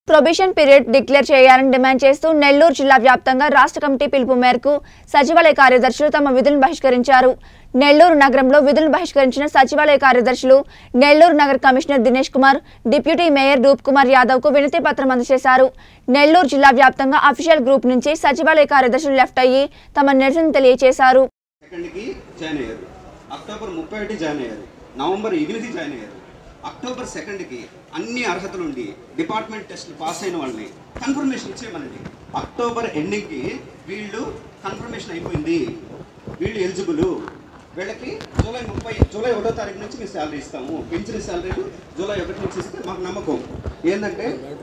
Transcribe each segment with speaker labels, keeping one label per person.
Speaker 1: prohibition period declare చేయాలని demand చేస్తూ నెల్లూరు జిల్లా వ్యాప్తంగా రాష్ట్ర కమిటీ పిలుపు మేరకు సచివాలయ కార్యదర్శులు తమ విధులను బహిష్కరించారు నెల్లూరు నగరంలో విధులు బహిష్కరించిన సచివాలయ కార్యదర్శులు నెల్లూరు నగర commissioner Dinesh Kumar deputy mayor Roop Kumar Yadav కు వినతి పత్రం అందజేశారు నెల్లూరు జిల్లా వ్యాప్తంగా అఫీషియల్ గ్రూప్ నుంచి సచివాలయ కార్యదర్శులు లెఫ్ట్ అయ్యి తమ నిరసన తెలియజేశారు
Speaker 2: సెకండ్కి జాయిన్ అయ్యారు అక్టోబర్ ముప్పై ఒకటి జాయిన్ అయ్యారు నవంబర్ ఎనిమిది జాయిన్ అయ్యారు అక్టోబర్ సెకండ్కి అన్ని అర్హతలు ఉండి డిపార్ట్మెంట్ టెస్ట్లు పాస్ అయిన వాళ్ళని కన్ఫర్మేషన్ ఇచ్చేయమనండి అక్టోబర్ ఎండింగ్కి వీళ్ళు కన్ఫర్మేషన్ అయిపోయింది వీళ్ళు ఎలిజిబుల్ వీళ్ళకి జూలై ముప్పై జూలై ఒకటో తారీఖు నుంచి మేము శాలరీ ఇస్తాము పెంచిన శాలరీలు జూలై ఒకటి నుంచి ఇస్తే మాకు నమ్మకం ఏంటంటే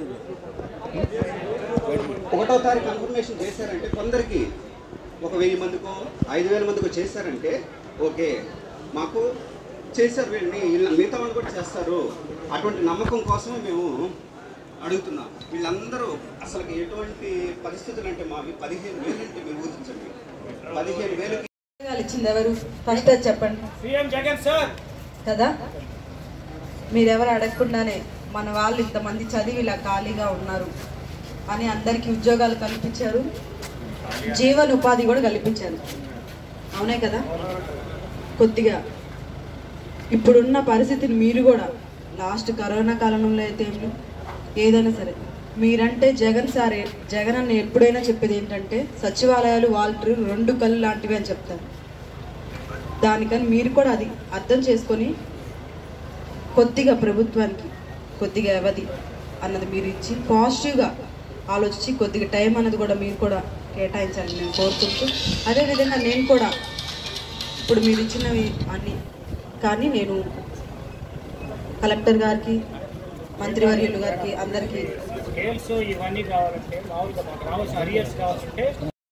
Speaker 2: ఒకటో తారీఖు కన్ఫర్మేషన్ చేశారంటే కొందరికి ఒక వెయ్యి మందికో ఐదు వేల మందికో చేశారంటే ఓకే మాకు చేశారు వీళ్ళని వీళ్ళ మిగతా వాళ్ళు కూడా చేస్తారు అటువంటి నమ్మకం కోసమే మేము అడుగుతున్నాం వీళ్ళందరూ అసలు ఎటువంటి పరిస్థితులు అంటే మావి పదిహేను వేలు అంటే మీరు ఊహించండి పదిహేను వేలకి
Speaker 3: ఉద్యోగాలు ఇచ్చింది ఎవరు ఫస్ట్ అది చెప్పండి
Speaker 4: సీఎం జగన్ సార్
Speaker 3: కదా మీరెవరు అడగకుండానే మన వాళ్ళు ఇంతమంది చదివి ఇలా ఖాళీగా ఉన్నారు అని అందరికీ ఉద్యోగాలు కల్పించారు జీవన ఉపాధి కూడా కల్పించారు అవునే కదా కొద్దిగా ఇప్పుడున్న పరిస్థితిని మీరు కూడా లాస్ట్ కరోనా కాలంలో అయితే ఏమి, ఏదైనా సరే మీరంటే జగన్ సార్ జగన్ అన్న ఎప్పుడైనా చెప్పేది ఏంటంటే సచివాలయాలు వాళ్ళు రెండు కళ్ళు లాంటివి అని చెప్తారు దానికని మీరు కూడా అది అర్థం చేసుకొని కొద్దిగా ప్రభుత్వానికి కొద్దిగా వ్యవధి అన్నది మీరు ఇచ్చి పాజిటివ్గా ఆలోచించి కొద్దిగా టైం అన్నది కూడా మీరు కూడా కేటాయించాలని నేను కోరుకుంటూ అదేవిధంగా నేను కూడా ఇప్పుడు మీరు ఇచ్చినవి అన్ని కానీ నేను కలెక్టర్ గారికి మంత్రివర్యులు గారికి అందరికీ
Speaker 4: స్కేల్స్ ఇవన్నీ కావాలంటే మామూలుగా మాకు రావాల్సిన అరియర్స్ కావాల్సింటే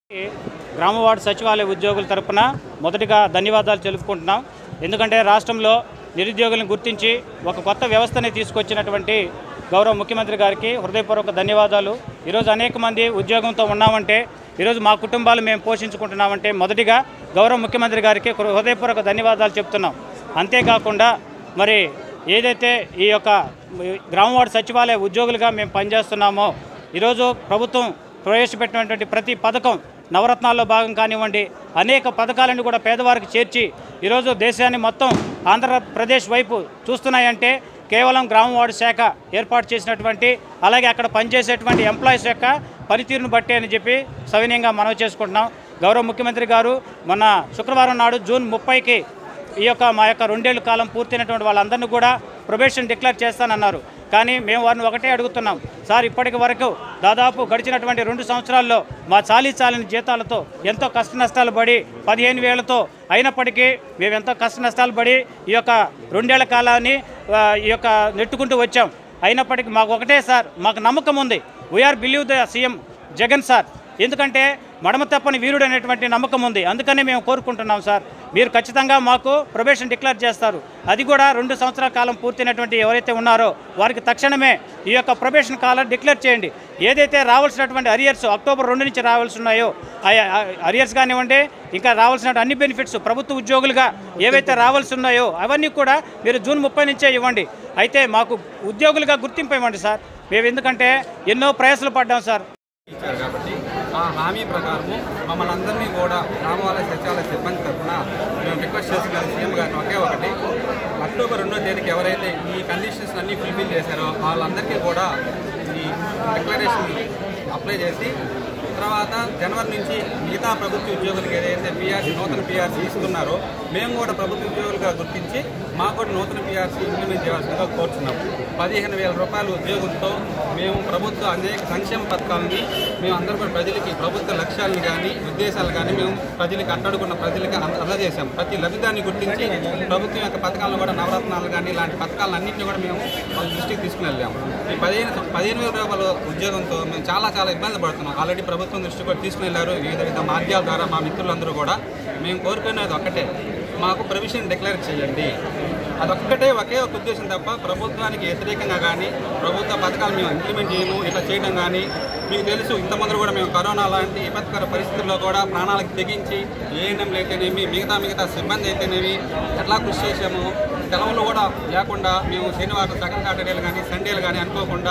Speaker 4: గ్రామ వార్డు సచివాలయ ఉద్యోగుల తరపున మొదటిగా ధన్యవాదాలు తెలుపుకుంటున్నాం ఎందుకంటే రాష్ట్రంలో నిరుద్యోగులను గుర్తించి ఒక కొత్త వ్యవస్థని తీసుకొచ్చినటువంటి గౌరవ ముఖ్యమంత్రి గారికి హృదయపూర్వక ధన్యవాదాలు ఈరోజు అనేక మంది ఉద్యోగంతో ఉన్నామంటే ఈరోజు మా కుటుంబాలు మేము పోషించుకుంటున్నామంటే మొదటిగా గౌరవ ముఖ్యమంత్రి గారికి హృదయపూర్వక ధన్యవాదాలు చెప్తున్నాం అంతేకాకుండా మరి ఏదైతే ఈ యొక్క గ్రామ వార్డు సచివాలయ ఉద్యోగులుగా మేము పనిచేస్తున్నామో ఈరోజు ప్రభుత్వం ప్రవేశపెట్టినటువంటి ప్రతి పథకం నవరత్నాల్లో భాగం కానివ్వండి అనేక పథకాలను కూడా పేదవారికి చేర్చి ఈరోజు దేశాన్ని మొత్తం ఆంధ్రప్రదేశ్ వైపు చూస్తున్నాయంటే కేవలం గ్రామ వార్డు శాఖ ఏర్పాటు చేసినటువంటి అలాగే అక్కడ పనిచేసేటువంటి ఎంప్లాయీస్ యొక్క పనితీరును బట్టి అని చెప్పి సవినయంగా మనవి చేసుకుంటున్నాం గౌరవ ముఖ్యమంత్రి గారు మొన్న శుక్రవారం నాడు జూన్ ముప్పైకి ఈ యొక్క మా యొక్క రెండేళ్ల కాలం పూర్తయినటువంటి వాళ్ళందరినీ కూడా ప్రొబేషన్ డిక్లేర్ చేస్తానన్నారు కానీ మేము వారిని ఒకటే అడుగుతున్నాం సార్ ఇప్పటికి వరకు దాదాపు గడిచినటువంటి రెండు సంవత్సరాల్లో మా చాలీ చాలని జీతాలతో ఎంతో కష్ట నష్టాలు పడి పదిహేను వేలతో అయినప్పటికీ మేము ఎంతో కష్ట నష్టాలు పడి ఈ యొక్క రెండేళ్ల కాలాన్ని ఆ, ఈ యొక్క నెట్టుకుంటూ వచ్చాం అయినప్పటికీ మాకు ఒకటే సార్ మాకు నమ్మకం ఉంది we believe the CM Jagan sir ఎందుకంటే మడమ తప్పని వీరుడు అనేటువంటి నమ్మకం ఉంది అందుకనే మేము కోరుకుంటున్నాం సార్ మీరు ఖచ్చితంగా మాకు ప్రొబేషన్ డిక్లేర్ చేస్తారు అది కూడా రెండు సంవత్సరాల కాలం పూర్తయినటువంటి ఎవరైతే ఉన్నారో వారికి తక్షణమే ఈ యొక్క ప్రొబేషన్ కాలం డిక్లేర్ చేయండి ఏదైతే రావాల్సినటువంటి అరియర్స్ అక్టోబర్ రెండు నుంచి రావాల్సి ఉన్నాయో ఆ అరియర్స్ కానివ్వండి ఇంకా రావాల్సిన అన్ని బెనిఫిట్స్ ప్రభుత్వ ఉద్యోగులుగా ఏవైతే రావాల్సి ఉన్నాయో అవన్నీ కూడా మీరు జూన్ ముప్పై నుంచే ఇవ్వండి అయితే మాకు ఉద్యోగులుగా గుర్తింపు ఇవ్వండి సార్ మేము ఎందుకంటే ఎన్నో ప్రయాసాలు పడ్డాం సార్
Speaker 5: ఇచ్చారు కాబట్టి ఆ హామీ ప్రకారము మమ్మల్ని అందరినీ కూడా గ్రామవాలయ సచివాలయ సిబ్బంది తరఫున మేము రిక్వెస్ట్ చేస్తున్నది సీఎం గారిని ఒకే ఒకటి అక్టోబర్ రెండో తేదీకి ఎవరైతే ఈ కండిషన్స్ అన్నీ ఫుల్ఫిల్ చేశారో వాళ్ళందరికీ కూడా ఈ డిక్లరేషన్ అప్లై చేసి తర్వాత జనవరి నుంచి మిగతా ప్రభుత్వ ఉద్యోగులకు ఏదైతే పీఆర్సీ నూతన పీఆర్సీ ఇస్తున్నారో మేము కూడా ప్రభుత్వ ఉద్యోగులుగా గుర్తించి మాకు కూడా నూతన పీఆర్సీ ఇంప్లిమెంట్ చేయాల్సిందిగా కోరుతున్నాం పదిహేను వేల రూపాయల ఉద్యోగంతో మేము ప్రభుత్వ అనేక సంక్షేమ పథకాలని మేము అందరూ కూడా ప్రజలకి ప్రభుత్వ లక్ష్యాలను కానీ ఉద్దేశాలు కానీ మేము ప్రజలకు అట్టడుకున్న ప్రజలకు అంద- అందజేశాం ప్రతి లబ్ధిదాన్ని గుర్తించి ప్రభుత్వం యొక్క పథకాలను కూడా నవరత్నాలు కానీ ఇలాంటి పథకాలను అన్నింటినీ కూడా మేము వాళ్ళ దృష్టికి తీసుకుని వెళ్ళాము ఈ పదిహేను పదిహేను వేల రూపాయల ఉద్యోగంతో మేము చాలా చాలా ఇబ్బంది పడుతున్నాం ఆల్రెడీ ప్రభుత్వం దృష్టి కూడా తీసుకుని వెళ్ళారు వివిధ వివిధ మార్గాల ద్వారా మా మిత్రులందరూ కూడా మేము కోరుకునేది ఒక్కటే మాకు ప్రొవిజన్ డిక్లేర్ చేయండి అదొక్కటే ఒకే ఒక ఉద్దేశం తప్ప ప్రభుత్వానికి వ్యతిరేకంగా కానీ ప్రభుత్వ పథకాలు మేము ఇంప్లిమెంట్ చేయము ఇట్లా చేయడం కానీ మీకు తెలుసు ఇంతమంది కూడా మేము కరోనా లాంటి విపత్కర పరిస్థితుల్లో కూడా ప్రాణాలకు తెగించి ఏఎన్ఎంలు అయితేనేమి మిగతా మిగతా సిబ్బంది అయితేనేమి ఎట్లా కృషి చేసాము సెలవులు కూడా లేకుండా మేము శనివారం సెకండ్ సాటర్డేలు కానీ సండేలు కానీ అనుకోకుండా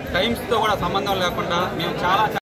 Speaker 5: టైమ్స్తో కూడా సంబంధం లేకుండా మేము చాలా